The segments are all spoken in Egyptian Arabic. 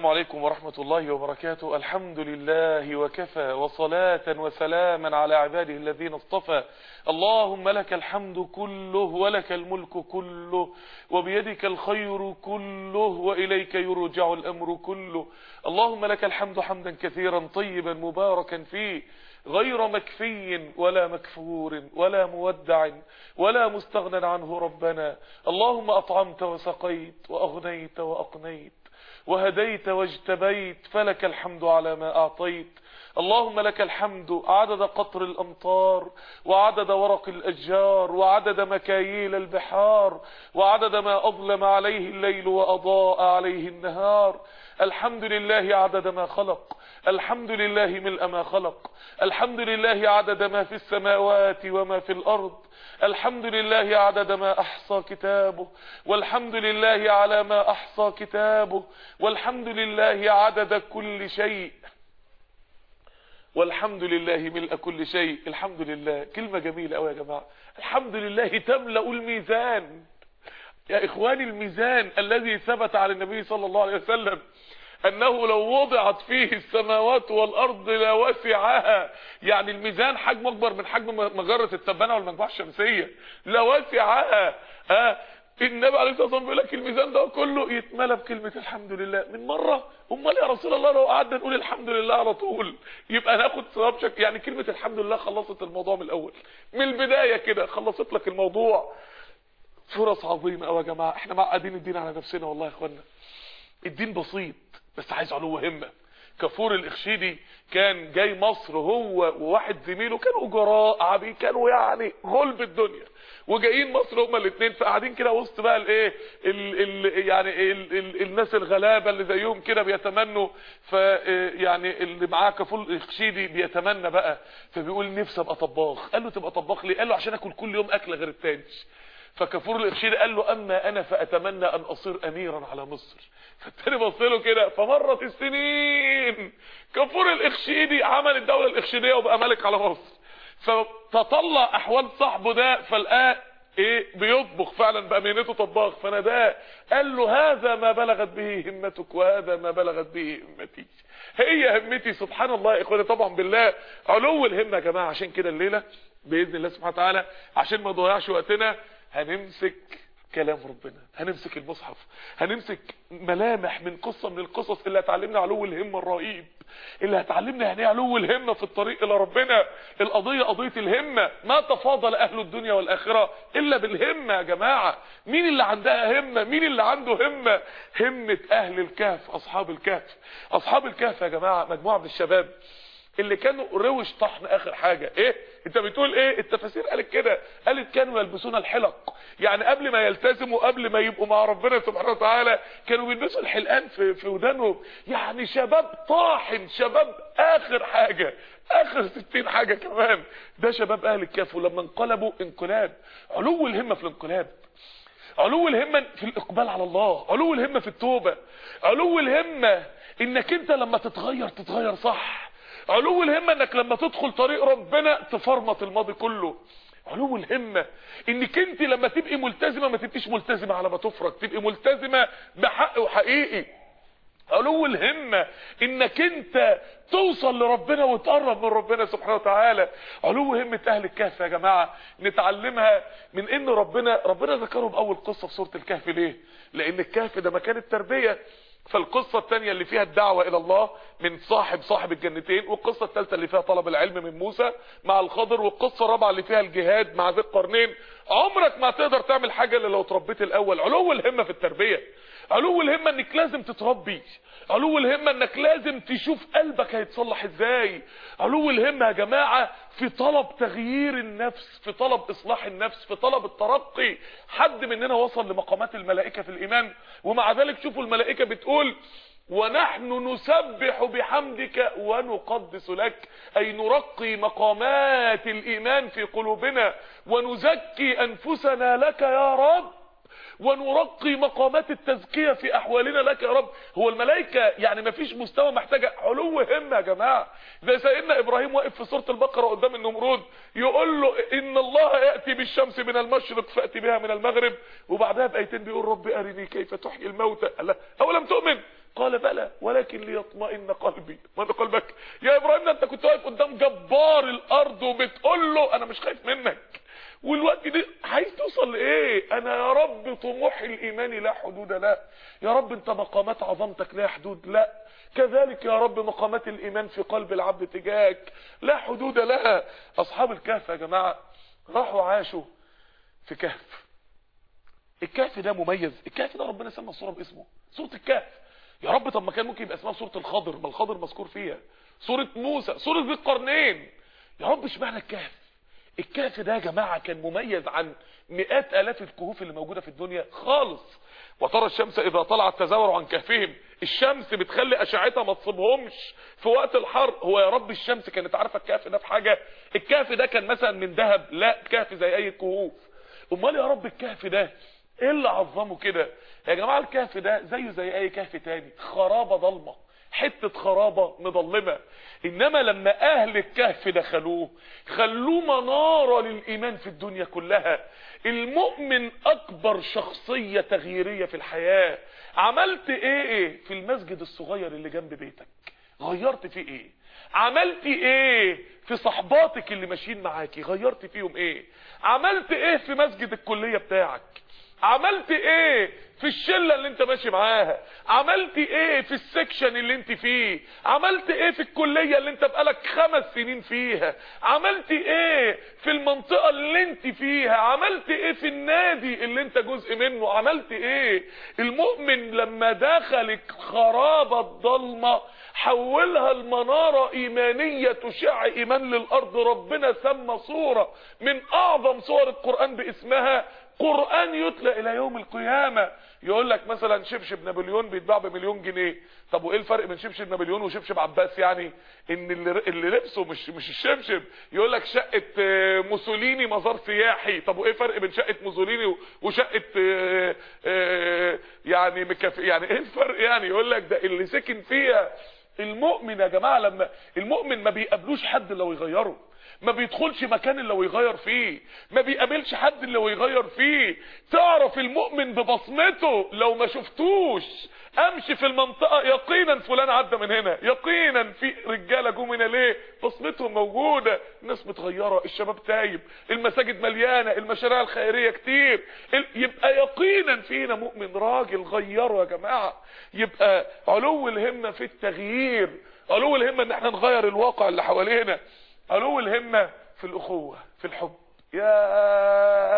عليكم ورحمة الله وبركاته الحمد لله وكفى وصلاة وسلاما على عباده الذين اصطفى اللهم لك الحمد كله ولك الملك كله وبيدك الخير كله وإليك يرجع الأمر كله اللهم لك الحمد حمدا كثيرا طيبا مباركا فيه غير مكفي ولا مكفور ولا مودع ولا مستغنى عنه ربنا اللهم أطعمت وسقيت وأغنيت وأقنيت وهديت واجتبيت فلك الحمد على ما أعطيت اللهم لك الحمد عدد قطر الأمطار وعدد ورق الأشجار وعدد مكاييل البحار وعدد ما أظلم عليه الليل وأضاء عليه النهار الحمد لله عدد ما خلق الحمد لله ملء ما خلق الحمد لله عدد ما في السماوات وما في الأرض الحمد لله عدد ما أحصى كتابه والحمد لله على ما أحصى كتابه والحمد لله عدد كل شيء والحمد لله ملء كل شيء الحمد لله كلمة جميلة قوي يا جماعة الحمد لله تملأ الميزان يا إخواني الميزان الذي ثبت على النبي صلى الله عليه وسلم أنه لو وضعت فيه السماوات والأرض لوسعها يعني الميزان حجم أكبر من حجم مجرة التبانة والمجموعة الشمسية لوسعها ها النبي عليه الصلاة والسلام بيقول لك الميزان ده كله يتملى بكلمة الحمد لله من مرة امال يا رسول الله لو قعدنا نقول الحمد لله على طول يبقى ناخد ثواب شك يعني كلمة الحمد لله خلصت الموضوع من الأول من البداية كده خلصت لك الموضوع فرص عظيمة قوي يا جماعة احنا معقدين الدين على نفسنا والله يا اخوانا الدين بسيط بس عايز علو همة كفور الاخشيدي كان جاي مصر هو وواحد زميله كانوا اجراء عبيد كانوا يعني غلب الدنيا وجايين مصر هما الاثنين فقاعدين كده وسط بقى الايه ال ال يعني ال ال الناس الغلابه اللي زيهم كده بيتمنوا ف يعني اللي معاه كفور الاخشيدي بيتمنى بقى فبيقول نفسي ابقى طباخ قال له تبقى طباخ ليه قال له عشان اكل كل يوم اكله غير التاني فكفور الإخشيدي قال له أما أنا فأتمنى أن أصير أميرا على مصر فالتاني بص له كده فمرت السنين كفور الإخشيدي عمل الدولة الإخشيدية وبقى ملك على مصر فتطلع أحوال صاحبه ده فلقاه ايه بيطبخ فعلا بقى مهنته طباخ فناداه قال له هذا ما بلغت به همتك وهذا ما بلغت به همتي هي همتي سبحان الله يا اخواني طبعا بالله علو الهمه يا جماعه عشان كده الليله باذن الله سبحانه وتعالى عشان ما نضيعش وقتنا هنمسك كلام ربنا هنمسك المصحف هنمسك ملامح من قصة من القصص اللي هتعلمنا علو الهمة الرهيب اللي هتعلمنا يعني علو الهمة في الطريق الى ربنا القضية قضية الهمة ما تفاضل اهل الدنيا والاخرة الا بالهمة يا جماعة مين اللي عندها همة مين اللي عنده همة همة اهل الكهف اصحاب الكهف اصحاب الكهف يا جماعة مجموعة من الشباب اللي كانوا روش طحن اخر حاجة ايه انت بتقول ايه التفاسير قالت كده قالت كانوا يلبسون الحلق يعني قبل ما يلتزموا قبل ما يبقوا مع ربنا سبحانه وتعالى كانوا بيلبسوا الحلقان في في ودانهم يعني شباب طاحن شباب اخر حاجة اخر ستين حاجة كمان ده شباب اهل الكهف ولما انقلبوا انقلاب علو الهمة في الانقلاب علو الهمة في الاقبال على الله علو الهمة في التوبة علو الهمة انك انت لما تتغير تتغير صح علو الهمة انك لما تدخل طريق ربنا تفرمط الماضي كله علو الهمة انك انت لما تبقي ملتزمة ما تبقيش ملتزمة على ما تفرج تبقي ملتزمة بحق وحقيقي علو الهمة انك انت توصل لربنا وتقرب من ربنا سبحانه وتعالى علو همة اهل الكهف يا جماعة نتعلمها من ان ربنا ربنا ذكرهم اول قصة في سورة الكهف ليه لان الكهف ده مكان التربية فالقصة الثانية اللي فيها الدعوة الى الله من صاحب صاحب الجنتين والقصة الثالثة اللي فيها طلب العلم من موسى مع الخضر والقصة الرابعة اللي فيها الجهاد مع ذي القرنين عمرك ما تقدر تعمل حاجة الا لو تربيت الاول علو الهمة في التربية علو الهمة انك لازم تتربي علو الهمة انك لازم تشوف قلبك هيتصلح ازاي علو الهمة يا جماعة في طلب تغيير النفس في طلب اصلاح النفس في طلب الترقي حد مننا وصل لمقامات الملائكة في الايمان ومع ذلك شوفوا الملائكة بتقول ونحن نسبح بحمدك ونقدس لك أي نرقي مقامات الإيمان في قلوبنا ونزكي أنفسنا لك يا رب ونرقي مقامات التزكية في أحوالنا لك يا رب هو الملائكة يعني ما فيش مستوى محتاجة علو همة يا جماعة زي سيدنا إبراهيم واقف في سورة البقرة قدام النمرود يقول له إن الله يأتي بالشمس من المشرق فأتي بها من المغرب وبعدها بآيتين بيقول رب أرني كيف تحيي الموتى الله أولم تؤمن قال بلى ولكن ليطمئن قلبي ما قلبك يا ابراهيم انت كنت واقف قدام جبار الارض وبتقول له انا مش خايف منك والوقت دي عايز توصل لايه انا يا رب طموحي الايماني لا حدود لا يا رب انت مقامات عظمتك لا حدود لا كذلك يا رب مقامات الايمان في قلب العبد تجاهك لا حدود لها اصحاب الكهف يا جماعه راحوا عاشوا في كهف الكهف ده مميز الكهف ده ربنا سمى الصوره باسمه سوره الكهف يا رب طب ما كان ممكن يبقى اسمها سوره الخضر ما الخضر مذكور فيها سوره موسى سوره ذي القرنين يا رب اشمعنى الكهف الكهف ده يا جماعه كان مميز عن مئات الاف الكهوف اللي موجوده في الدنيا خالص وترى الشمس اذا طلعت تزاور عن كهفهم الشمس بتخلي اشعتها ما تصيبهمش في وقت الحر هو يا رب الشمس كانت عارفه الكهف ده في حاجه الكهف ده كان مثلا من ذهب لا كهف زي اي كهوف امال يا رب الكهف ده ايه اللي عظمه كده يا جماعه الكهف ده زيه زي اي كهف تاني خرابه ضلمه حته خرابه مظلمه انما لما اهل الكهف دخلوه خلوه مناره للايمان في الدنيا كلها المؤمن اكبر شخصيه تغييريه في الحياه عملت ايه في المسجد الصغير اللي جنب بيتك غيرت فيه ايه عملت ايه في صحباتك اللي ماشيين معاكي غيرت فيهم ايه عملت ايه في مسجد الكليه بتاعك عملت ايه في الشله اللي انت ماشي معاها عملت ايه في السكشن اللي انت فيه عملت ايه في الكليه اللي انت بقالك خمس سنين فيها عملت ايه في المنطقه اللي انت فيها عملت ايه في النادي اللي انت جزء منه عملت ايه المؤمن لما دخلك خرابه الضلمه حولها المنارة ايمانية تشع ايمان للارض ربنا سمى صورة من اعظم صور القرآن باسمها قرآن يتلى الى يوم القيامة يقول لك مثلا شبشب نابليون بيتباع بمليون جنيه طب وايه الفرق بين شبشب نابليون وشبشب عباس يعني ان اللي, اللي لبسه مش مش الشبشب يقول لك شقه موسوليني مزار سياحي طب وايه الفرق بين شقه موسوليني وشقه يعني مكافئ يعني ايه الفرق يعني يقول لك ده اللي سكن فيها المؤمن يا جماعه لما المؤمن ما بيقابلوش حد لو يغيره ما بيدخلش مكان اللي يغير فيه ما بيقابلش حد اللي يغير فيه تعرف المؤمن ببصمته لو ما شفتوش امشي في المنطقة يقينا فلان عدى من هنا يقينا في رجالة جو من ليه بصمتهم موجودة الناس متغيرة الشباب تايب المساجد مليانة المشاريع الخيرية كتير يبقى يقينا فينا مؤمن راجل غيره يا جماعة يبقى علو الهمة في التغيير علو الهمة ان احنا نغير الواقع اللي حوالينا علو الهمة في الأخوة في الحب يا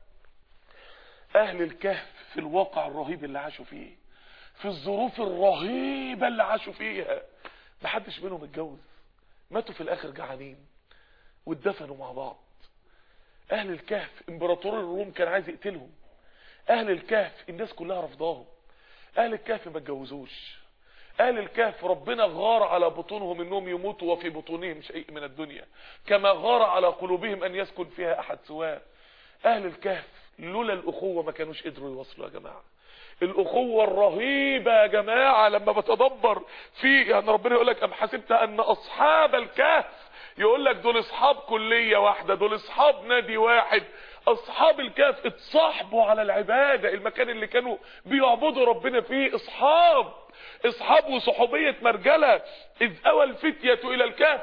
أهل الكهف في الواقع الرهيب اللي عاشوا فيه في الظروف الرهيبة اللي عاشوا فيها محدش منهم اتجوز ماتوا في الآخر جعانين واتدفنوا مع بعض أهل الكهف امبراطور الروم كان عايز يقتلهم أهل الكهف الناس كلها رفضاهم أهل الكهف ما اتجوزوش اهل الكهف ربنا غار على بطونهم انهم يموتوا وفي بطونهم شيء من الدنيا كما غار على قلوبهم ان يسكن فيها احد سواه اهل الكهف لولا الاخوه ما كانوش قدروا يوصلوا يا جماعه الاخوه الرهيبه يا جماعه لما بتدبر في يعني ربنا يقول لك ام حسبت ان اصحاب الكهف يقول لك دول اصحاب كليه واحده دول اصحاب نادي واحد اصحاب الكهف اتصاحبوا على العباده المكان اللي كانوا بيعبدوا ربنا فيه اصحاب اصحاب وصحوبيه مرجله اذ اوى الفتيه الى الكهف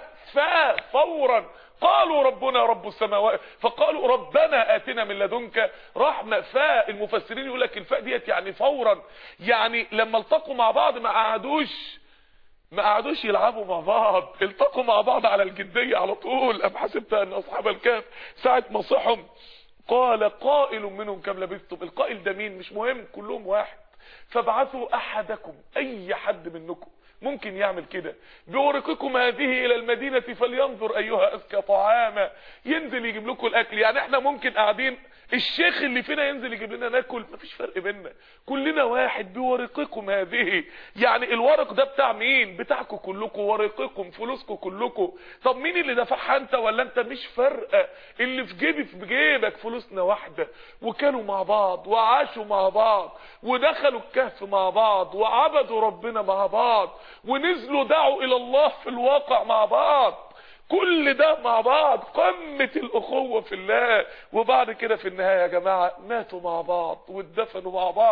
ففورا قالوا ربنا رب السماوات فقالوا ربنا اتنا من لدنك رحمه فاء المفسرين يقول لك الفاء ديت يعني فورا يعني لما التقوا مع بعض ما قعدوش ما قعدوش يلعبوا مع بعض التقوا مع بعض على الجديه على طول ام حسبت ان اصحاب الكهف ساعه ما صحهم قال قائل منهم كم لبثتم القائل ده مين مش مهم كلهم واحد فابعثوا احدكم اي حد منكم ممكن يعمل كده بورقكم هذه الى المدينة فلينظر ايها اذكى طعاما ينزل يجيب لكم الاكل يعني احنا ممكن قاعدين الشيخ اللي فينا ينزل يجيب لنا ناكل مفيش فرق بيننا كلنا واحد بورقكم هذه يعني الورق ده بتاع مين بتاعكم كلكم ورقكم فلوسكم كلكم طب مين اللي دفعها انت ولا انت مش فارقه اللي في جيبي في جيبك فلوسنا واحده وكانوا مع بعض وعاشوا مع بعض ودخلوا الكهف مع بعض وعبدوا ربنا مع بعض ونزلوا دعوا الى الله في الواقع مع بعض كل ده مع بعض قمة الأخوة في الله وبعد كده في النهاية يا جماعة ماتوا مع بعض واتدفنوا مع بعض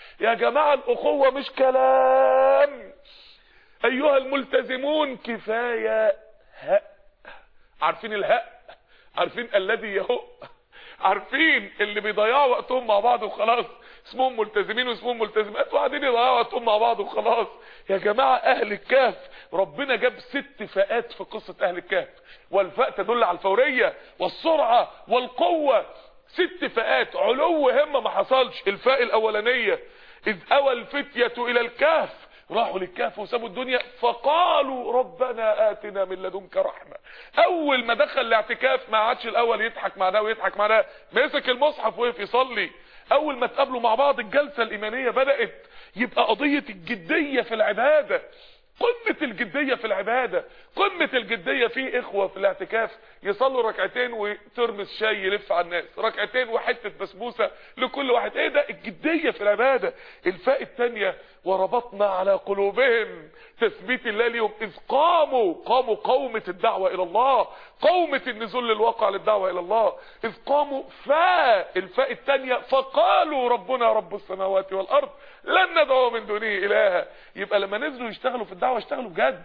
يا جماعة الاخوة مش كلام ايها الملتزمون كفاية هاء عارفين الهاء عارفين الذي يهق عارفين اللي بيضيعوا وقتهم مع بعض وخلاص اسمهم ملتزمين واسمهم ملتزمات وقاعدين يضيعوا وقتهم مع بعض وخلاص يا جماعة اهل الكهف ربنا جاب ست فئات في قصة اهل الكهف والفاء تدل على الفورية والسرعة والقوة ست فئات علو همة ما حصلش الفاء الاولانية اذ اوى الفتية الى الكهف راحوا للكهف وسابوا الدنيا فقالوا ربنا آتنا من لدنك رحمة اول ما دخل الاعتكاف ما عادش الاول يضحك مع ده ويضحك مع ده مسك المصحف وقف يصلي اول ما اتقابلوا مع بعض الجلسة الايمانية بدأت يبقى قضية الجدية في العبادة قمة الجدية في العبادة قمة الجدية في اخوة في الاعتكاف يصلوا ركعتين وترمس شاي يلف على الناس ركعتين وحتة بسبوسة لكل واحد ايه ده الجدية في العبادة الفاء التانية وربطنا على قلوبهم تثبيت الله ليهم اذ قاموا قاموا قومة الدعوة الى الله قومة النزول للواقع للدعوة الى الله اذ قاموا فاء الفاء التانية فقالوا ربنا رب السماوات والارض لن ندعو من دونه الها يبقى لما نزلوا يشتغلوا في الدعوة اشتغلوا بجد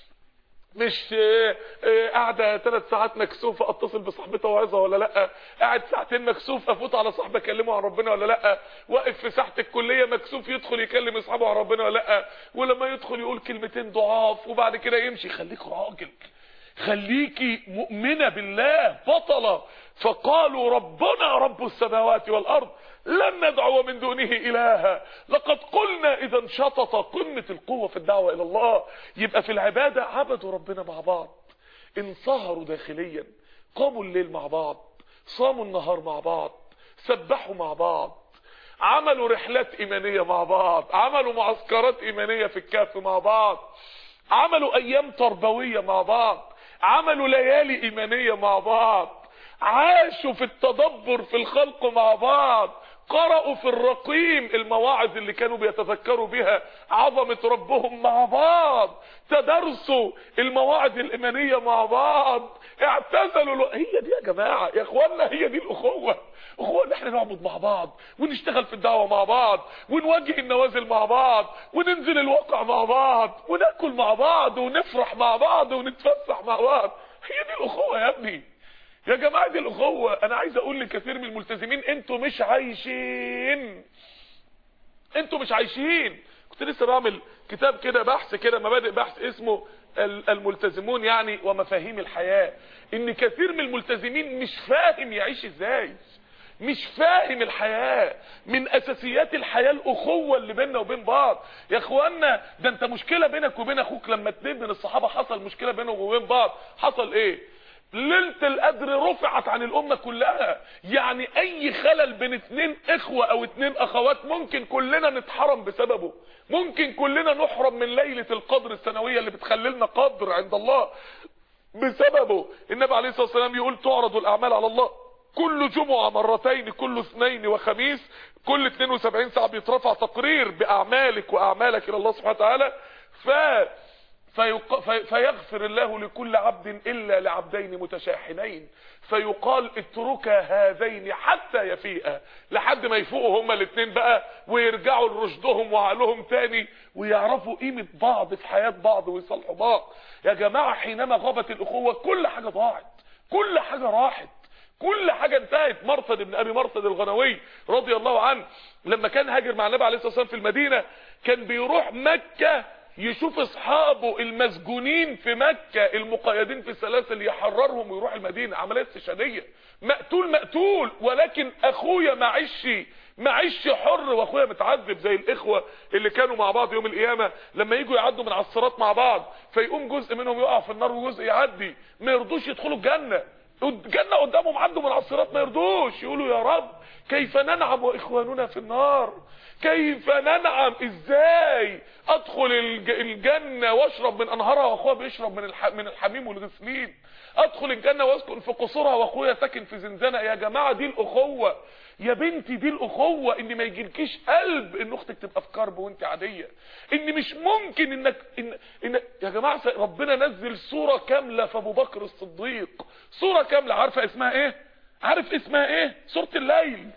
مش قاعده ثلاث ساعات مكسوفه اتصل بصاحبتها واعظها ولا لا قاعد ساعتين مكسوف افوت على صاحبي اكلمه عن ربنا ولا لا واقف في ساحه الكليه مكسوف يدخل يكلم اصحابه عن ربنا ولا لا ولما يدخل يقول كلمتين ضعاف وبعد كده يمشي خليك راجل خليكي مؤمنه بالله بطله فقالوا ربنا رب السماوات والارض لن ندعو من دونه إلها لقد قلنا إذا انشطط قمة القوة في الدعوة إلى الله يبقى في العبادة عبدوا ربنا مع بعض انصهروا داخليا قاموا الليل مع بعض صاموا النهار مع بعض سبحوا مع بعض عملوا رحلات إيمانية مع بعض عملوا معسكرات إيمانية في الكهف مع بعض عملوا أيام تربوية مع بعض عملوا ليالي إيمانية مع بعض عاشوا في التدبر في الخلق مع بعض قرأوا في الرقيم المواعظ اللي كانوا بيتذكروا بها عظمة ربهم مع بعض تدرسوا المواعظ الإيمانية مع بعض اعتزلوا له. هي دي يا جماعة يا اخوانا هي دي الأخوة أخوة ان احنا نعبد مع بعض ونشتغل في الدعوة مع بعض ونواجه النوازل مع بعض وننزل الواقع مع بعض وناكل مع بعض ونفرح مع بعض ونتفسح مع بعض هي دي الأخوة يا ابني يا جماعة دي الأخوة أنا عايز أقول لكثير من الملتزمين أنتوا مش عايشين أنتوا مش عايشين كنت لسه بعمل كتاب كده بحث كده مبادئ بحث اسمه الملتزمون يعني ومفاهيم الحياة إن كثير من الملتزمين مش فاهم يعيش إزاي مش فاهم الحياة من اساسيات الحياة الاخوة اللي بيننا وبين بعض يا اخوانا ده انت مشكلة بينك وبين اخوك لما اتنين من الصحابة حصل مشكلة بينهم وبين بعض حصل ايه ليلة القدر رفعت عن الامة كلها يعني اي خلل بين اتنين اخوة او اتنين اخوات ممكن كلنا نتحرم بسببه ممكن كلنا نحرم من ليلة القدر السنوية اللي بتخللنا قدر عند الله بسببه النبي عليه الصلاة والسلام يقول تعرض الاعمال على الله كل جمعة مرتين كل اثنين وخميس كل 72 ساعة بيترفع تقرير باعمالك واعمالك الى الله سبحانه وتعالى ف فيق... في... فيغفر الله لكل عبد إلا لعبدين متشاحنين فيقال اتركا هذين حتى يفيئا لحد ما يفوقوا هما الاثنين بقى ويرجعوا لرشدهم وعقلهم تاني ويعرفوا قيمة بعض في حياة بعض ويصلحوا بعض يا جماعة حينما غابت الأخوة كل حاجة ضاعت كل حاجة راحت كل حاجة انتهت مرصد ابن ابي مرصد الغنوي رضي الله عنه لما كان هاجر مع النبي عليه الصلاة والسلام في المدينة كان بيروح مكة يشوف اصحابه المسجونين في مكة المقيدين في السلاسل يحررهم ويروح المدينة عملية استشهادية مقتول مقتول ولكن اخويا معيش معيش حر واخويا متعذب زي الاخوة اللي كانوا مع بعض يوم القيامة لما يجوا يعدوا من على الصراط مع بعض فيقوم جزء منهم يقع في النار وجزء يعدي ما يرضوش يدخلوا الجنة الجنة قدامهم عدوا من على الصراط ما يرضوش يقولوا يا رب كيف ننعم واخواننا في النار كيف ننعم ازاي ادخل الجنة واشرب من انهارها واخويا بيشرب من من الحميم والغسلين ادخل الجنة واسكن في قصورها واخويا ساكن في زنزانة يا جماعة دي الاخوة يا بنتي دي الاخوة ان ما يجيلكيش قلب ان اختك تبقى في كرب وانت عادية ان مش ممكن انك إن, إن يا جماعة ربنا نزل صورة كاملة في ابو بكر الصديق صورة كاملة عارفة اسمها ايه عارف اسمها ايه سورة الليل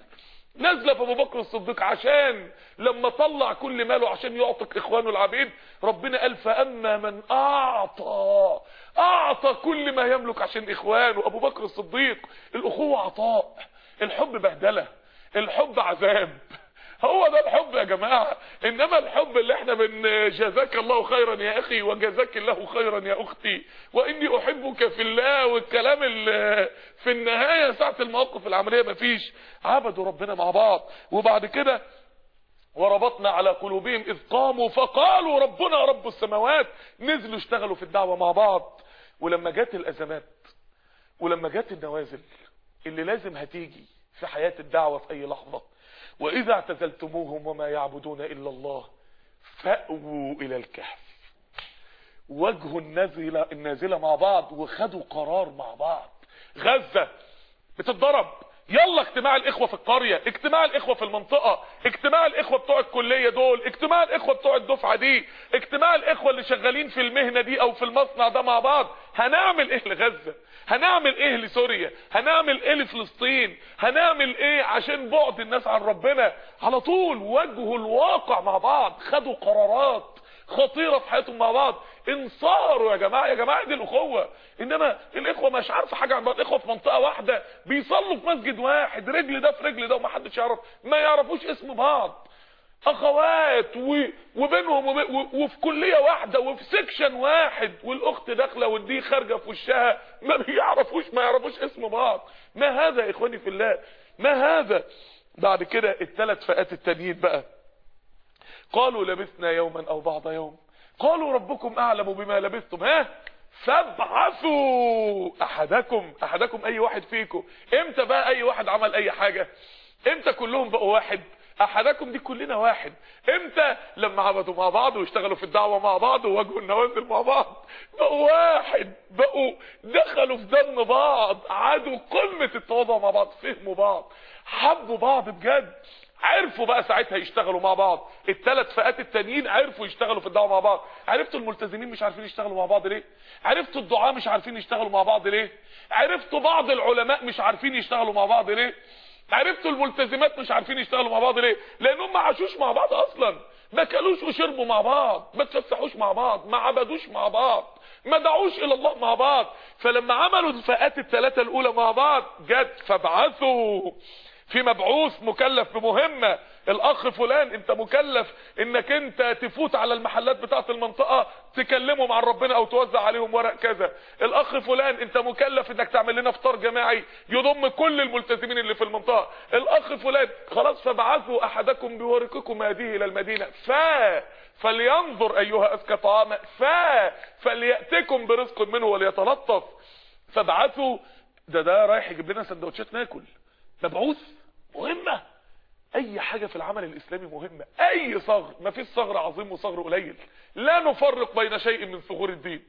نازله في ابو بكر الصديق عشان لما طلع كل ماله عشان يعطق اخوانه العبيد ربنا قال فاما من اعطى اعطى كل ما يملك عشان اخوانه ابو بكر الصديق الاخوه عطاء الحب بهدله الحب عذاب هو ده الحب يا جماعة انما الحب اللي احنا بن جزاك الله خيرا يا اخي وجزاك الله خيرا يا اختي واني احبك في الله والكلام اللي في النهاية ساعة المواقف العملية مفيش عبدوا ربنا مع بعض وبعد كده وربطنا على قلوبهم اذ قاموا فقالوا ربنا رب السماوات نزلوا اشتغلوا في الدعوة مع بعض ولما جت الازمات ولما جت النوازل اللي لازم هتيجي في حياة الدعوة في اي لحظة واذا اعتزلتموهم وما يعبدون الا الله فأووا الى الكهف واجهوا النازلة, النازلة مع بعض وخدوا قرار مع بعض غزة بتتضرب يلا اجتماع الاخوة في القرية اجتماع الاخوة في المنطقة اجتماع الاخوة بتوع الكلية دول اجتماع الاخوة بتوع الدفعة دي اجتماع الاخوة اللي شغالين في المهنة دي او في المصنع ده مع بعض هنعمل ايه لغزة هنعمل ايه لسوريا هنعمل ايه لفلسطين هنعمل ايه عشان بعد الناس عن ربنا على طول واجهوا الواقع مع بعض خدوا قرارات خطيرة في حياتهم مع بعض انصاروا يا جماعة يا جماعة دي الاخوة انما الاخوة مش عارفة حاجة عن بعض الاخوة في منطقة واحدة بيصلوا في مسجد واحد رجل ده في رجل ده ومحدش يعرف ما يعرفوش اسم بعض اخوات و... وبينهم وب... و... وفي كلية واحدة وفي سكشن واحد والاخت داخلة والدي خارجة في وشها ما بيعرفوش ما يعرفوش اسم بعض ما هذا يا اخواني في الله ما هذا بعد كده الثلاث فئات التانيين بقى قالوا لبثنا يوما او بعض يوم قالوا ربكم اعلم بما لبثتم ها فابعثوا احدكم احدكم اي واحد فيكم امتى بقى اي واحد عمل اي حاجة امتى كلهم بقوا واحد احدكم دي كلنا واحد امتى لما عبدوا مع بعض واشتغلوا في الدعوة مع بعض وواجهوا النوازل مع بعض بقوا واحد بقوا دخلوا في دم بعض عادوا قمة التواضع مع بعض فهموا بعض حبوا بعض بجد عرفوا بقى ساعتها يشتغلوا مع بعض الثلاث فئات التانيين عرفوا يشتغلوا في الدعوه مع بعض عرفتوا الملتزمين مش عارفين يشتغلوا مع بعض ليه عرفتوا الدعاء مش عارفين يشتغلوا مع بعض ليه عرفتوا بعض العلماء مش عارفين يشتغلوا مع بعض ليه عرفتوا الملتزمات مش عارفين يشتغلوا مع بعض ليه لانهم ما عاشوش مع بعض اصلا ما كلوش وشربوا مع بعض ما تفسحوش مع بعض ما عبدوش مع بعض ما دعوش الى الله مع بعض فلما عملوا الفئات الثلاثه الاولى مع بعض جت فابعثوا في مبعوث مكلف بمهمة الاخ فلان انت مكلف انك انت تفوت على المحلات بتاعة المنطقة تكلمهم عن ربنا او توزع عليهم ورق كذا الاخ فلان انت مكلف انك تعمل لنا فطار جماعي يضم كل الملتزمين اللي في المنطقة الاخ فلان خلاص فبعثوا احدكم بورقكم هذه الى المدينة فا فلينظر ايها اذكى طعاما فا فليأتكم برزق منه وليتلطف فبعثوا ده ده رايح يجيب لنا سندوتشات ناكل مبعوث مهمة اي حاجة في العمل الاسلامي مهمة اي صغر ما فيش صغر عظيم وصغر قليل لا نفرق بين شيء من ثغور الدين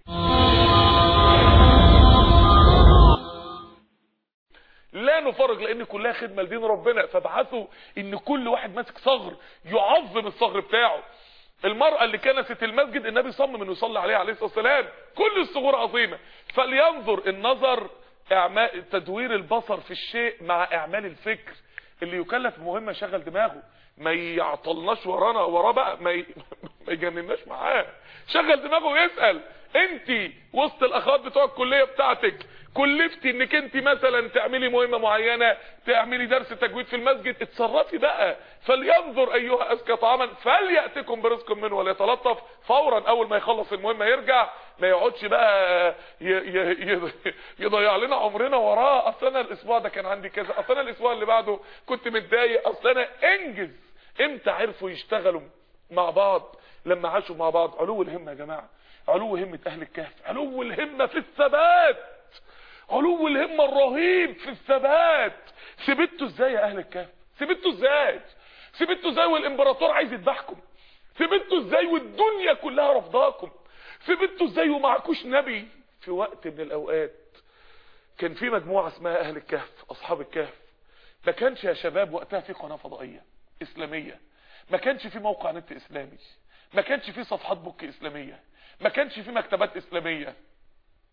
لا نفرق لان كلها خدمة لدين ربنا فابعثوا ان كل واحد ماسك صغر يعظم الصغر بتاعه المرأة اللي كنست المسجد النبي صمم انه يصلي عليها عليه الصلاة والسلام كل الصغور عظيمة فلينظر النظر اعمال تدوير البصر في الشيء مع اعمال الفكر اللي يكلف بمهمة شغل دماغه ما يعطلناش ورانا وراه بقى ما, ي... ما يجنناش معاه شغل دماغه ويسأل انت وسط الاخوات بتوع الكلية بتاعتك كلفتي انك انت مثلا تعملي مهمة معينة تعملي درس تجويد في المسجد اتصرفي بقى فلينظر ايها اذكى طعاما فليأتكم برزق منه وليتلطف فورا اول ما يخلص المهمة يرجع ما يقعدش بقى ي... ي... ي... يضيع لنا عمرنا وراه اصل انا الاسبوع ده كان عندي كذا اصل انا الاسبوع اللي بعده كنت متضايق اصل انا انجز امتى عرفوا يشتغلوا مع بعض لما عاشوا مع بعض علو الهمة يا جماعة علو همة اهل الكهف علو الهمة في الثبات علو الهمة الرهيب في الثبات ثبتوا ازاي يا اهل الكهف ثبتوا ازاي ثبتوا ازاي والامبراطور عايز يذبحكم ثبتوا ازاي والدنيا كلها رفضاكم ثبتوا ازاي ومعكوش نبي في وقت من الاوقات كان في مجموعة اسمها اهل الكهف اصحاب الكهف ما كانش يا شباب وقتها في قناة فضائية اسلامية ما كانش في موقع نت اسلامي ما كانش في صفحات بوك اسلامية ما كانش في مكتبات اسلامية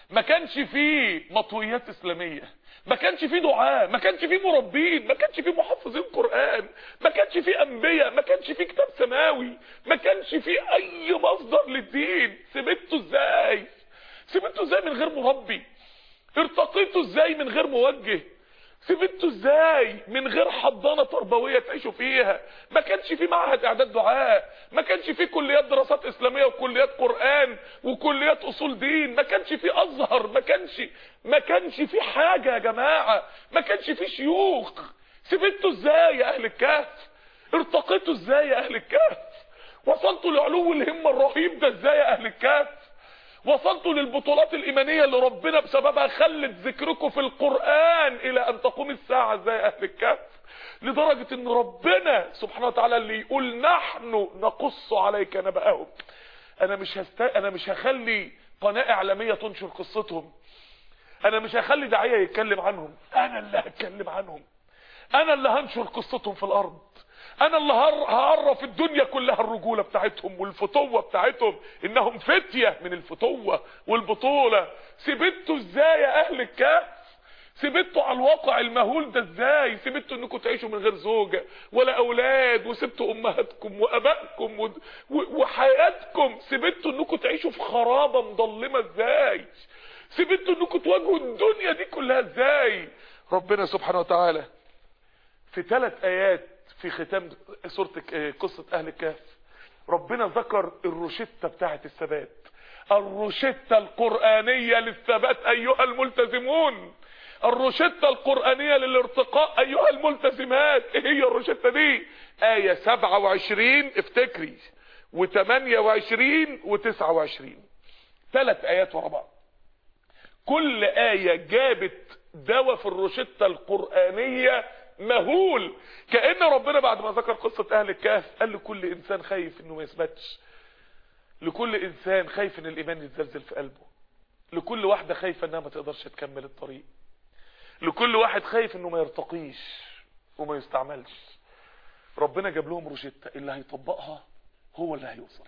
ما كانش فيه مطويات اسلاميه ما كانش فيه دعاء ما كانش فيه مربين ما كانش فيه محفظين قرآن ما كانش فيه انبياء ما كانش فيه كتاب سماوي ما كانش فيه اي مصدر للدين سبته ازاي سبته ازاي من غير مربي ارتقيته ازاي من غير موجه سبته ازاي من غير حضانة تربوية تعيشوا فيها ما كانش في معهد اعداد دعاء ما كانش في كليات دراسات اسلامية وكليات قرآن وكليات اصول دين ما كانش في ازهر ما كانش ما كانش في حاجة يا جماعة ما كانش في شيوخ سبته ازاي يا اهل الكهف ارتقيتوا ازاي يا اهل الكهف وصلتوا لعلو الهمة الرهيب ده ازاي يا اهل الكهف وصلتوا للبطولات الإيمانية اللي ربنا بسببها خلت ذكركم في القرآن إلى أن تقوم الساعة زي أهل الكهف لدرجة أن ربنا سبحانه وتعالى اللي يقول نحن نقص عليك نبأهم أنا مش هست... أنا مش هخلي قناة إعلامية تنشر قصتهم أنا مش هخلي داعية يتكلم عنهم أنا اللي هتكلم عنهم أنا اللي هنشر قصتهم في الأرض انا اللي هعرف الدنيا كلها الرجولة بتاعتهم والفتوة بتاعتهم انهم فتية من الفتوة والبطولة سبتوا ازاي يا اهل الكهف سبتوا على الواقع المهول ده ازاي سبتوا انكم تعيشوا من غير زوجة ولا اولاد وسبتوا امهاتكم وابائكم و... و... وحياتكم سبتوا انكم تعيشوا في خرابة مظلمة ازاي سبتوا انكم تواجهوا الدنيا دي كلها ازاي ربنا سبحانه وتعالى في ثلاث ايات في ختام سورة قصة اهل الكهف ربنا ذكر الروشتة بتاعة الثبات الروشتة القرآنية للثبات ايها الملتزمون الروشتة القرآنية للارتقاء ايها الملتزمات ايه هي الروشتة دي آية 27 افتكري و28 و29 ثلاث ايات ورا بعض كل آية جابت دواء في الروشتة القرآنية مهول كأن ربنا بعد ما ذكر قصة اهل الكهف قال لكل انسان خايف انه ما يثبتش لكل انسان خايف ان الايمان يتزلزل في قلبه لكل واحدة خايفة انها ما تقدرش تكمل الطريق لكل واحد خايف انه ما يرتقيش وما يستعملش ربنا جاب لهم روشتة اللي هيطبقها هو اللي هيوصل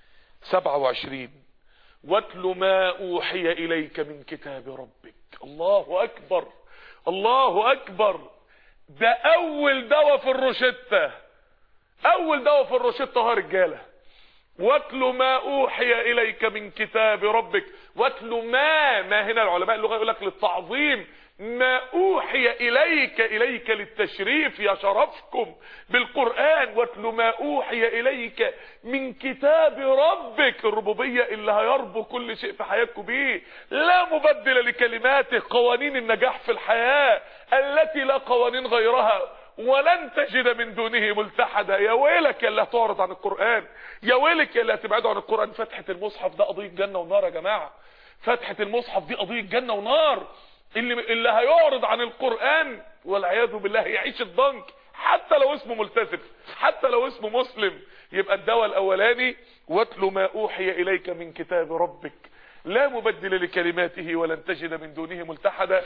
27 واتل ما اوحي اليك من كتاب ربك الله اكبر الله اكبر ده اول دواء في الروشتة اول دواء في الروشتة ها رجالة واتل ما اوحي اليك من كتاب ربك واتل ما ما هنا العلماء اللغة يقول لك للتعظيم ما اوحي اليك اليك للتشريف يا شرفكم بالقرآن واتل ما اوحي اليك من كتاب ربك الربوبية اللي هيربو كل شيء في حياتكم بيه لا مبدل لكلماته قوانين النجاح في الحياة التي لا قوانين غيرها ولن تجد من دونه ملتحدا يا ويلك يا اللي هتعرض عن القرآن يا ويلك يا اللي هتبعدوا عن القرآن فتحة المصحف ده قضية جنة ونار يا جماعة فتحة المصحف دي قضية جنة ونار اللي اللي هيعرض عن القرآن والعياذ بالله يعيش الضنك حتى لو اسمه ملتزم حتى لو اسمه مسلم يبقى الدواء الاولاني واتل ما اوحي اليك من كتاب ربك لا مبدل لكلماته ولن تجد من دونه ملتحدا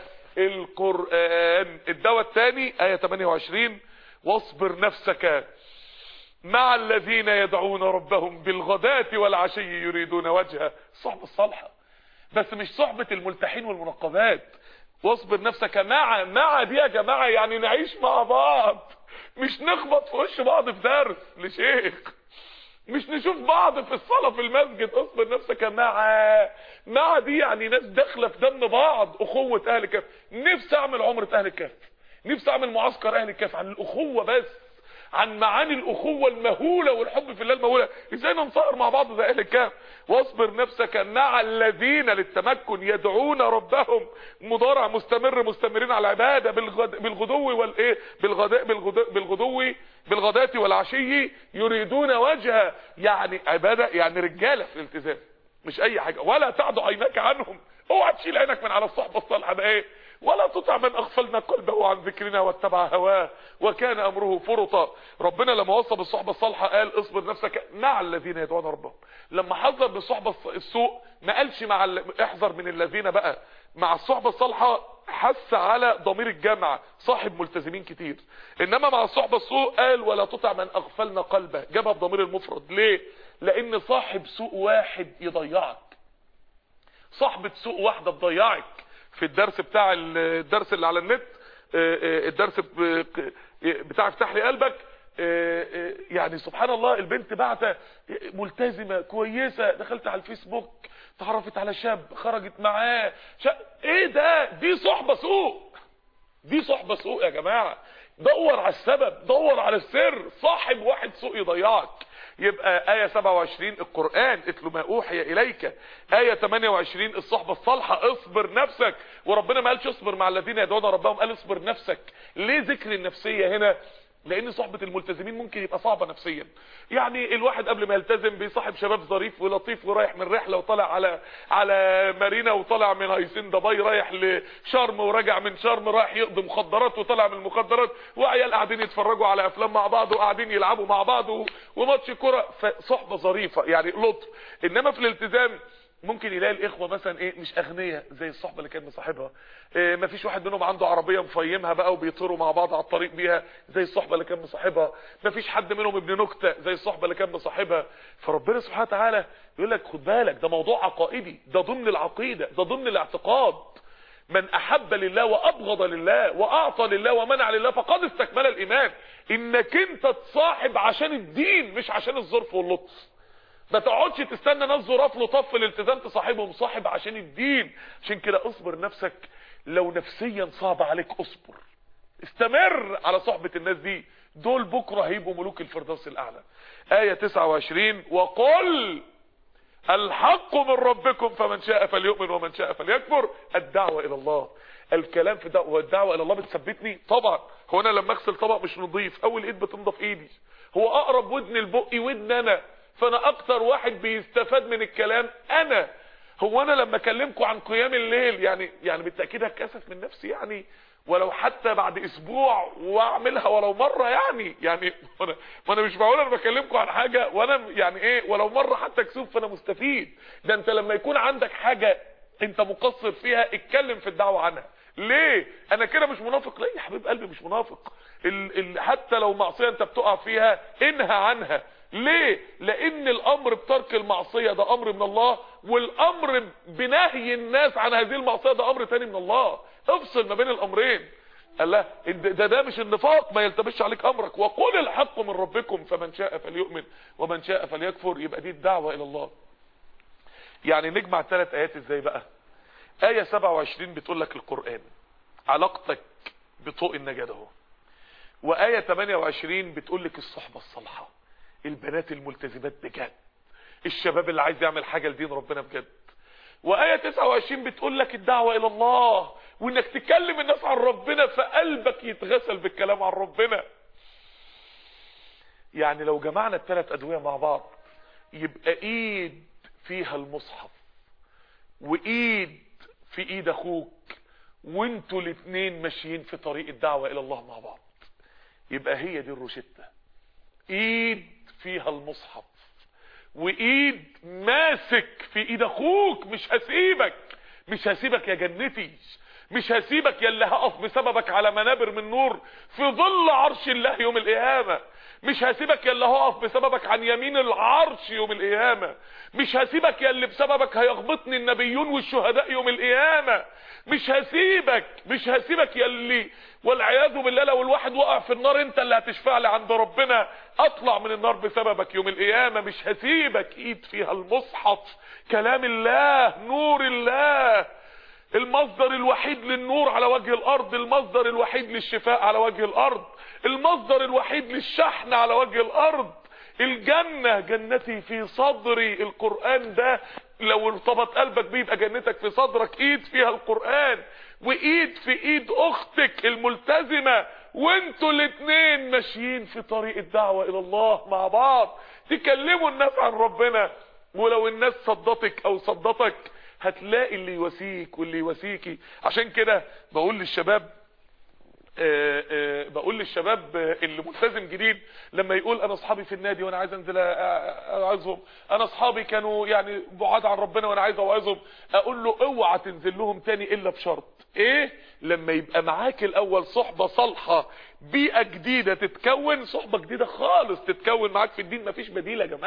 القرآن الدواء الثاني آية 28 واصبر نفسك مع الذين يدعون ربهم بالغداة والعشي يريدون وجهه الصحبة الصالحة بس مش صحبة الملتحين والمنقبات واصبر نفسك مع مع دي يا جماعة يعني نعيش مع بعض مش نخبط في وش بعض في درس لشيخ مش نشوف بعض في الصلاة في المسجد اصبر نفسك مع مع دي يعني ناس داخله في دم بعض اخوة اهل الكهف نفسي اعمل عمرة اهل الكهف نفسي اعمل معسكر اهل الكهف عن الاخوة بس عن معاني الاخوة المهولة والحب في الله المهولة ازاي ننصهر مع بعض زي اهل الكهف واصبر نفسك مع الذين للتمكن يدعون ربهم مضارع مستمر مستمرين على العبادة بالغد... بالغدو والايه بالغداء بالغدو بالغدو بالغداة والعشي يريدون وجهه يعني عبادة يعني رجالة في الالتزام مش اي حاجة ولا تعد عينك عنهم اوعى تشيل عينك من على الصحبة الصالحة ده ايه ولا تطع من اغفلنا قلبه عن ذكرنا واتبع هواه وكان امره فرطا ربنا لما وصف الصحبة الصالحة قال اصبر نفسك مع الذين يدعون ربهم لما حذر بالصحبة السوء ما قالش مع ال... احذر من الذين بقى مع الصحبة الصالحة حث على ضمير الجمع صاحب ملتزمين كتير انما مع الصحبة السوء قال ولا تطع من اغفلنا قلبه جابها بضمير المفرد ليه لان صاحب سوء واحد يضيعك صاحبة سوق واحدة تضيعك في الدرس بتاع الدرس اللي على النت الدرس بتاع افتح لي قلبك يعني سبحان الله البنت بعتة ملتزمة كويسة دخلت على الفيسبوك تعرفت على شاب خرجت معاه شا... ايه ده دي صحبة سوء دي صحبة سوء يا جماعة دور على السبب دور على السر صاحب واحد سوء يضيعك يبقى آية 27 القرآن اتلو ما أوحي إليك آية 28 الصحبة الصالحة اصبر نفسك وربنا ما قالش اصبر مع الذين يدعون ربهم قال اصبر نفسك ليه ذكر النفسية هنا لان صحبة الملتزمين ممكن يبقى صعبة نفسيا يعني الواحد قبل ما يلتزم بيصاحب شباب ظريف ولطيف ورايح من رحلة وطالع على على مارينا وطالع من هيسين دبي رايح لشرم وراجع من شرم رايح يقضي مخدرات وطالع من المخدرات وعيال قاعدين يتفرجوا على افلام مع بعض وقاعدين يلعبوا مع بعض وماتش كرة فصحبة ظريفة يعني لطف انما في الالتزام ممكن يلاقي الاخوه مثلا ايه مش اغنياء زي الصحبه اللي كان مصاحبها إيه مفيش واحد منهم عنده عربيه مفيمها بقى وبيطيروا مع بعض على الطريق بيها زي الصحبه اللي كان مصاحبها مفيش حد منهم ابن نكته زي الصحبه اللي كان مصاحبها فربنا سبحانه وتعالى يقول لك خد بالك ده موضوع عقائدي ده ضمن العقيده ده ضمن الاعتقاد من احب لله وابغض لله واعطى لله ومنع لله فقد استكمل الايمان انك انت تصاحب عشان الدين مش عشان الظرف واللطف ما تقعدش تستنى ناس ظراف لطف الالتزام تصاحبهم صاحب عشان الدين عشان كده اصبر نفسك لو نفسيا صعب عليك اصبر استمر على صحبة الناس دي دول بكرة هيبقوا ملوك الفردوس الاعلى آية 29 وقل الحق من ربكم فمن شاء فليؤمن ومن شاء فليكفر الدعوة الى الله الكلام في دعوة والدعوة الى الله بتثبتني طبعا هو انا لما اغسل طبق مش نظيف اول ايد بتنضف ايدي هو اقرب ودن البقي ودن انا فانا اكتر واحد بيستفاد من الكلام انا هو انا لما اكلمكم عن قيام الليل يعني يعني بالتاكيد هتكسف من نفسي يعني ولو حتى بعد اسبوع واعملها ولو مره يعني يعني انا ما انا مش معقول انا بكلمكم عن حاجه وانا يعني ايه ولو مره حتى كسوف فانا مستفيد ده انت لما يكون عندك حاجه انت مقصر فيها اتكلم في الدعوه عنها ليه انا كده مش منافق لا يا حبيب قلبي مش منافق ال ال حتى لو معصيه انت بتقع فيها انهى عنها ليه لان الامر بترك المعصية ده امر من الله والامر بنهي الناس عن هذه المعصية ده امر تاني من الله افصل ما بين الامرين قال لا ده ده مش النفاق ما يلتبسش عليك امرك وقل الحق من ربكم فمن شاء فليؤمن ومن شاء فليكفر يبقى دي الدعوة الى الله يعني نجمع الثلاث ايات ازاي بقى آية 27 بتقول لك القرآن علاقتك بطوق النجاة اهو وآية 28 بتقول لك الصحبة الصالحة البنات الملتزمات بجد الشباب اللي عايز يعمل حاجة لدين ربنا بجد وآية 29 بتقول لك الدعوة إلى الله وإنك تكلم الناس عن ربنا فقلبك يتغسل بالكلام عن ربنا يعني لو جمعنا الثلاث أدوية مع بعض يبقى إيد فيها المصحف وإيد في إيد أخوك وانتوا الاثنين ماشيين في طريق الدعوة إلى الله مع بعض يبقى هي دي الروشتة ايد فيها المصحف وايد ماسك في ايد اخوك مش هسيبك مش هسيبك يا جنتي مش هسيبك يا اللي هقف بسببك على منابر من نور في ظل عرش الله يوم القيامة مش هسيبك يا اللي هقف بسببك عن يمين العرش يوم القيامة مش هسيبك يا اللي بسببك هيغبطني النبيون والشهداء يوم القيامة مش هسيبك مش هسيبك يا اللي والعياذ بالله لو الواحد وقع في النار انت اللي هتشفع لي عند ربنا اطلع من النار بسببك يوم القيامة مش هسيبك ايد فيها المصحف كلام الله نور الله المصدر الوحيد للنور على وجه الارض المصدر الوحيد للشفاء على وجه الارض المصدر الوحيد للشحن على وجه الارض الجنة جنتي في صدري القرآن ده لو ارتبط قلبك بيه يبقى جنتك في صدرك ايد فيها القرآن وايد في ايد اختك الملتزمة وانتوا الاتنين ماشيين في طريق الدعوة الى الله مع بعض تكلموا الناس عن ربنا ولو الناس صدتك او صدتك هتلاقي اللي يواسيك واللي يواسيكي عشان كده بقول للشباب آآ آآ بقول للشباب اللي ملتزم جديد لما يقول انا اصحابي في النادي وانا عايز انزل اوعظهم انا اصحابي كانوا يعني بعاد عن ربنا وانا عايز اوعظهم اقول له اوعى تنزل لهم تاني الا بشرط ايه لما يبقى معاك الاول صحبة صالحة بيئة جديدة تتكون صحبة جديدة خالص تتكون معاك في الدين مفيش بديل يا جماعة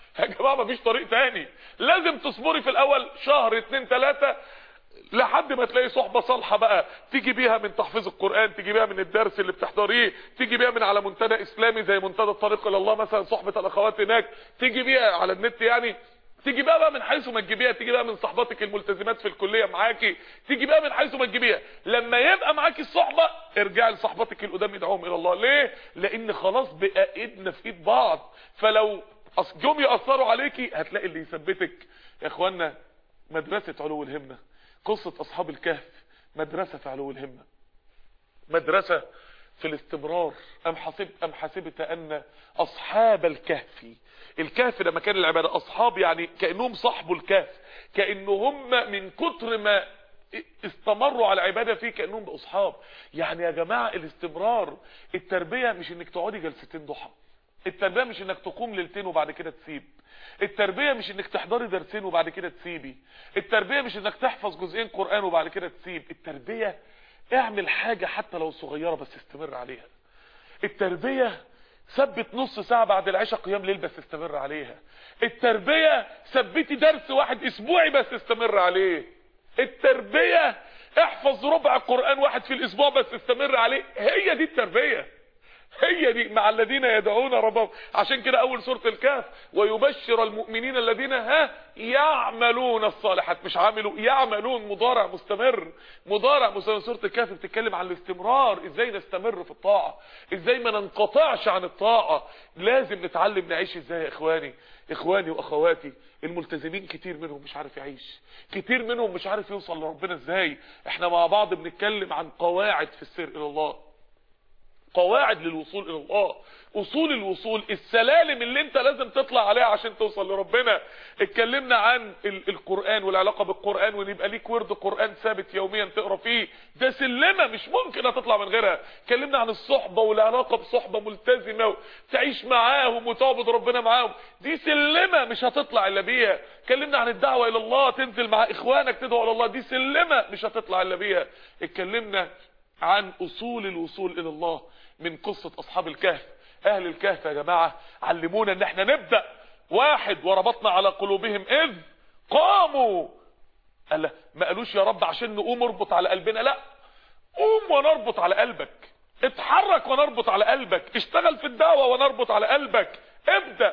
يا جماعه مفيش طريق تاني لازم تصبري في الاول شهر اتنين تلاته لحد ما تلاقي صحبة صالحة بقى تيجي بيها من تحفيظ القرآن تيجي بيها من الدرس اللي بتحضريه تيجي بيها من على منتدى اسلامي زي منتدى الطريق الى الله مثلا صحبة الاخوات هناك تيجي بيها على النت يعني تيجي بقى, بقى من حيث ما تجيبيها تيجي بقى من صحباتك الملتزمات في الكليه معاكي تيجي بقى من حيث ما تجيبيها لما يبقى معاكي الصحبه ارجعي لصحباتك القدام ادعوهم الى الله ليه لان خلاص بقى ايدنا في ايد بعض فلو جم ياثروا عليكي هتلاقي اللي يثبتك يا اخوانا مدرسه علو الهمه قصه اصحاب الكهف مدرسه في علو الهمه مدرسه في الاستمرار ام حسب ام حسبت ان اصحاب الكهف الكهف ده مكان العباده اصحاب يعني كانهم صاحبوا الكهف كانه هم من كتر ما استمروا على العباده فيه كانهم باصحاب يعني يا جماعه الاستمرار التربيه مش انك تقعدي جلستين ضحى التربيه مش انك تقوم ليلتين وبعد كده تسيب التربيه مش انك تحضري درسين وبعد كده تسيبي التربيه مش انك تحفظ جزئين قران وبعد كده تسيب التربيه اعمل حاجه حتى لو صغيره بس استمر عليها التربيه ثبت نص ساعة بعد العشاء قيام ليل بس استمر عليها التربية ثبتي درس واحد اسبوعي بس استمر عليه التربية احفظ ربع قرآن واحد في الاسبوع بس استمر عليه هي دي التربية هي دي مع الذين يدعون ربهم عشان كده اول سورة الكهف ويبشر المؤمنين الذين ها يعملون الصالحات مش عاملوا يعملون مضارع مستمر مضارع مستمر سورة الكهف بتتكلم عن الاستمرار ازاي نستمر في الطاعة ازاي ما ننقطعش عن الطاعة لازم نتعلم نعيش ازاي يا اخواني اخواني واخواتي الملتزمين كتير منهم مش عارف يعيش كتير منهم مش عارف يوصل لربنا ازاي احنا مع بعض بنتكلم عن قواعد في السير الى الله قواعد للوصول الى الله اصول الوصول السلالم اللي انت لازم تطلع عليها عشان توصل لربنا اتكلمنا عن القرآن والعلاقة بالقرآن وان يبقى ليك ورد قرآن ثابت يوميا تقرا فيه ده سلمة مش ممكن هتطلع من غيرها اتكلمنا عن الصحبة والعلاقة بصحبة ملتزمة تعيش معاهم وتعبد ربنا معاهم دي سلمة مش هتطلع الا بيها اتكلمنا عن الدعوة الى الله تنزل مع اخوانك تدعو الى الله دي سلمة مش هتطلع الا بيها اتكلمنا عن اصول الوصول الى الله من قصة اصحاب الكهف اهل الكهف يا جماعة علمونا ان احنا نبدأ واحد وربطنا على قلوبهم اذ قاموا قال ما قالوش يا رب عشان نقوم اربط على قلبنا لا قوم ونربط على قلبك اتحرك ونربط على قلبك اشتغل في الدعوة ونربط على قلبك ابدأ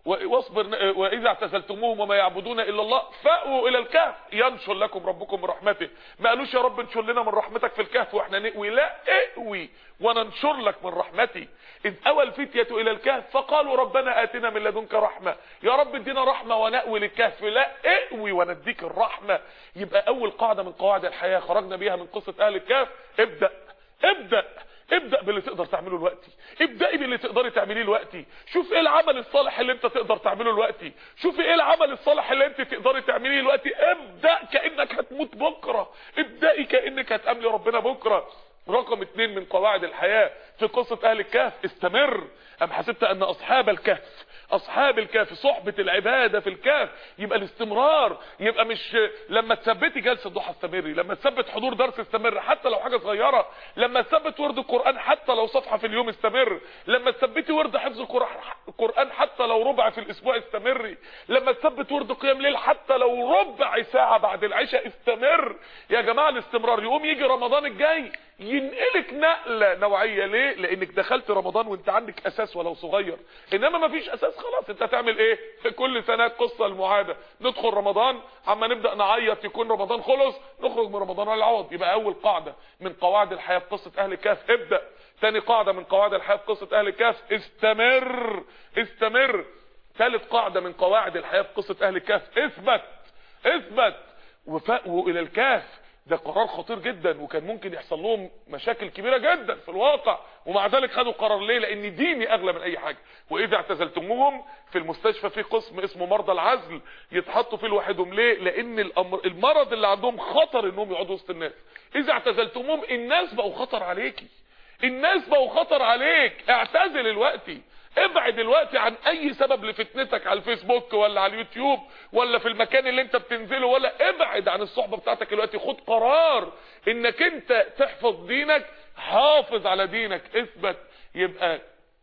واصبر واذا اعتزلتموهم وما يعبدون الا الله فاووا الى الكهف ينشر لكم ربكم من رحمته ما قالوش يا رب انشر لنا من رحمتك في الكهف واحنا نقوي لا اقوي وننشر لك من رحمتي اذ اوى الفتيه الى الكهف فقالوا ربنا اتنا من لدنك رحمه يا رب ادينا رحمه ونأوي للكهف لا اقوي ونديك الرحمه يبقى اول قاعده من قواعد الحياه خرجنا بيها من قصه اهل الكهف ابدا ابدا ابدأ باللي تقدر تعمله دلوقتي ابدأي باللي تقدري تعمليه دلوقتي شوف ايه العمل الصالح اللي انت تقدر تعمله دلوقتي شوف ايه العمل الصالح اللي انت تقدري تعمليه دلوقتي ابدأ كأنك هتموت بكرة ابدأي كأنك هتقابلي ربنا بكرة رقم اتنين من قواعد الحياة في قصة اهل الكهف استمر ام حسبت ان اصحاب الكهف اصحاب الكهف صحبة العبادة في الكهف يبقى الاستمرار يبقى مش لما تثبتي جلسة ضحى استمري لما تثبت حضور درس استمر حتى لو حاجة صغيرة لما تثبت ورد القرآن حتى لو صفحة في اليوم استمر لما تثبتي ورد حفظ القرآن حتى لو ربع في الاسبوع استمري لما تثبت ورد قيام ليل حتى لو ربع ساعة بعد العشاء استمر يا جماعة الاستمرار يقوم يجي رمضان الجاي ينقلك نقلة نوعية ليه لانك دخلت رمضان وانت عندك اساس ولو صغير انما ما فيش اساس خلاص انت هتعمل ايه في كل سنة قصة المعادة ندخل رمضان عما نبدأ نعيط يكون رمضان خلص نخرج من رمضان على العوض يبقى اول قاعدة من قواعد الحياة في قصة اهل الكهف ابدأ تاني قاعدة من قواعد الحياة في قصة اهل الكهف استمر استمر ثالث قاعدة من قواعد الحياة في قصة اهل الكهف اثبت اثبت وفاءوا الى الكهف ده قرار خطير جدا وكان ممكن يحصل لهم مشاكل كبيرة جدا في الواقع ومع ذلك خدوا قرار ليه لان ديني اغلى من اي حاجة واذا اعتزلتموهم في المستشفى في قسم اسمه مرضى العزل يتحطوا فيه لوحدهم ليه لان الأمر المرض اللي عندهم خطر انهم يقعدوا وسط الناس اذا اعتزلتموهم الناس بقوا خطر عليكي الناس بقوا خطر عليك اعتزل الوقتي ابعد دلوقتي عن اي سبب لفتنتك على الفيسبوك ولا على اليوتيوب ولا في المكان اللي انت بتنزله ولا ابعد عن الصحبة بتاعتك دلوقتي خد قرار انك انت تحفظ دينك حافظ على دينك اثبت يبقى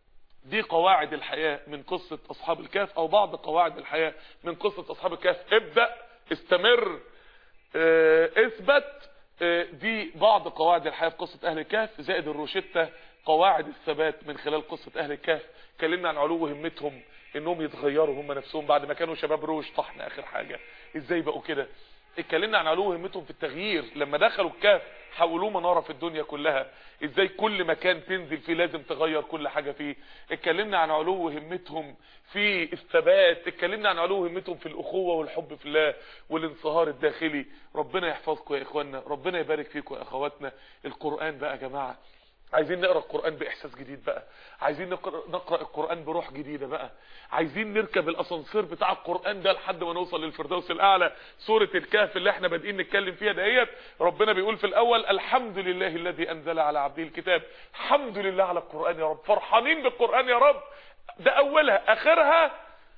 دي قواعد الحياة من قصة اصحاب الكهف او بعض قواعد الحياة من قصة اصحاب الكهف ابدأ استمر اه اثبت اه دي بعض قواعد الحياة في قصة اهل الكهف زائد الروشتة قواعد الثبات من خلال قصة اهل الكهف اتكلمنا عن علو همتهم انهم يتغيروا هم نفسهم بعد ما كانوا شباب روش طحن اخر حاجة ازاي بقوا كده اتكلمنا عن علو همتهم في التغيير لما دخلوا الكهف حولوه مناره في الدنيا كلها ازاي كل مكان تنزل فيه لازم تغير كل حاجه فيه اتكلمنا عن علو همتهم في الثبات اتكلمنا عن علو همتهم في الاخوه والحب في الله والانصهار الداخلي ربنا يحفظكم يا اخواننا ربنا يبارك فيكم يا اخواتنا القران بقى يا جماعه عايزين نقرا القران باحساس جديد بقى عايزين نقرا, نقرأ القران بروح جديده بقى عايزين نركب الاسانسير بتاع القران ده لحد ما نوصل للفردوس الاعلى سوره الكهف اللي احنا بادئين نتكلم فيها دهيت ربنا بيقول في الاول الحمد لله الذي انزل على عبده الكتاب الحمد لله على القران يا رب فرحانين بالقران يا رب ده اولها اخرها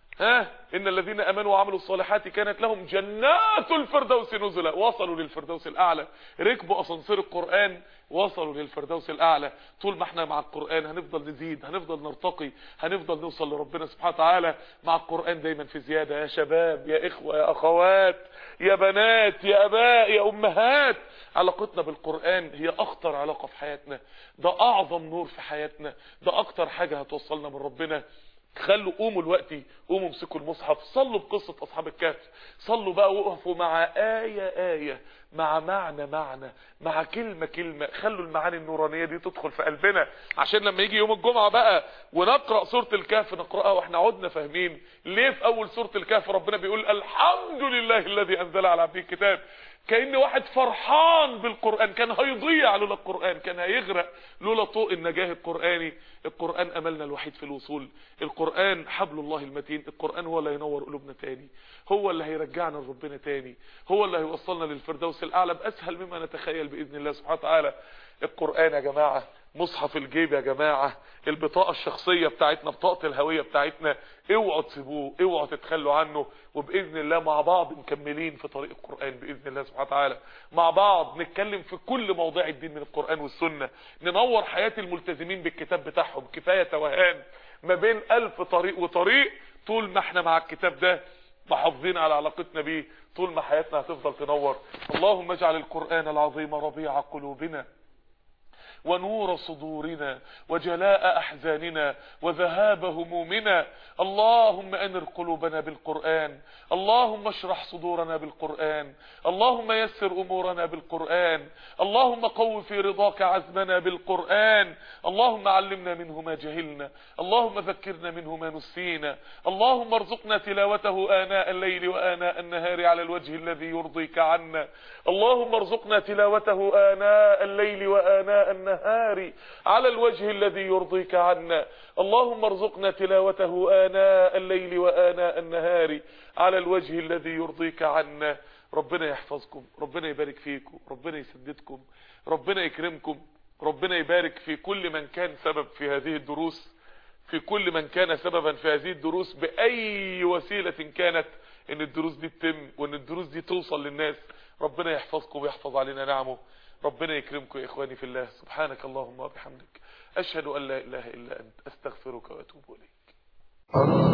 ها ان الذين امنوا وعملوا الصالحات كانت لهم جنات الفردوس نزلا وصلوا للفردوس الاعلى ركبوا اسانسير القران وصلوا للفردوس الاعلى طول ما احنا مع القران هنفضل نزيد هنفضل نرتقي هنفضل نوصل لربنا سبحانه وتعالى مع القران دايما في زياده يا شباب يا اخوه يا اخوات يا بنات يا اباء يا امهات علاقتنا بالقران هي اخطر علاقه في حياتنا ده اعظم نور في حياتنا ده اكتر حاجه هتوصلنا من ربنا خلوا قوموا دلوقتي قوموا امسكوا المصحف صلوا بقصة اصحاب الكهف صلوا بقى وقفوا مع آية آية مع معنى معنى مع كلمة كلمة خلوا المعاني النورانية دي تدخل في قلبنا عشان لما يجي يوم الجمعة بقى ونقرأ سورة الكهف نقرأها واحنا عدنا فاهمين ليه في اول سورة الكهف ربنا بيقول الحمد لله الذي انزل على عبده الكتاب كأن واحد فرحان بالقرآن كان هيضيع لولا القرآن كان هيغرق لولا طوق النجاه القرآني القرآن أملنا الوحيد في الوصول القرآن حبل الله المتين القرآن هو اللي هينور قلوبنا تاني هو اللي هيرجعنا لربنا تاني هو اللي هيوصلنا للفردوس الأعلى بأسهل مما نتخيل بإذن الله سبحانه وتعالى القرآن يا جماعة مصحف الجيب يا جماعة البطاقة الشخصية بتاعتنا بطاقة الهوية بتاعتنا اوعوا تسيبوه اوعوا تتخلوا عنه وبإذن الله مع بعض مكملين في طريق القرآن بإذن الله سبحانه وتعالى مع بعض نتكلم في كل مواضيع الدين من القرآن والسنة ننور حياة الملتزمين بالكتاب بتاعهم كفاية توهان ما بين ألف طريق وطريق طول ما احنا مع الكتاب ده محافظين على علاقتنا بيه طول ما حياتنا هتفضل تنور اللهم اجعل القرآن العظيم ربيع قلوبنا ونور صدورنا وجلاء أحزاننا وذهاب همومنا اللهم أنر قلوبنا بالقرآن اللهم اشرح صدورنا بالقرآن اللهم يسر أمورنا بالقرآن اللهم قو في رضاك عزمنا بالقرآن اللهم علمنا منه ما جهلنا اللهم ذكرنا منه ما نسينا اللهم ارزقنا تلاوته آناء الليل وآناء النهار على الوجه الذي يرضيك عنا اللهم ارزقنا تلاوته آناء الليل وآناء النهار على الوجه الذي يرضيك عنا اللهم ارزقنا تلاوته آناء الليل وآناء النهار على الوجه الذي يرضيك عنا ربنا يحفظكم ربنا يبارك فيكم ربنا يسددكم ربنا يكرمكم ربنا يبارك في كل من كان سبب في هذه الدروس في كل من كان سببا في هذه الدروس بأي وسيلة كانت ان الدروس دي تتم وان الدروس دي توصل للناس ربنا يحفظكم ويحفظ علينا نعمه ربنا يكرمكم يا اخواني في الله سبحانك اللهم وبحمدك اشهد ان لا اله الا انت استغفرك واتوب اليك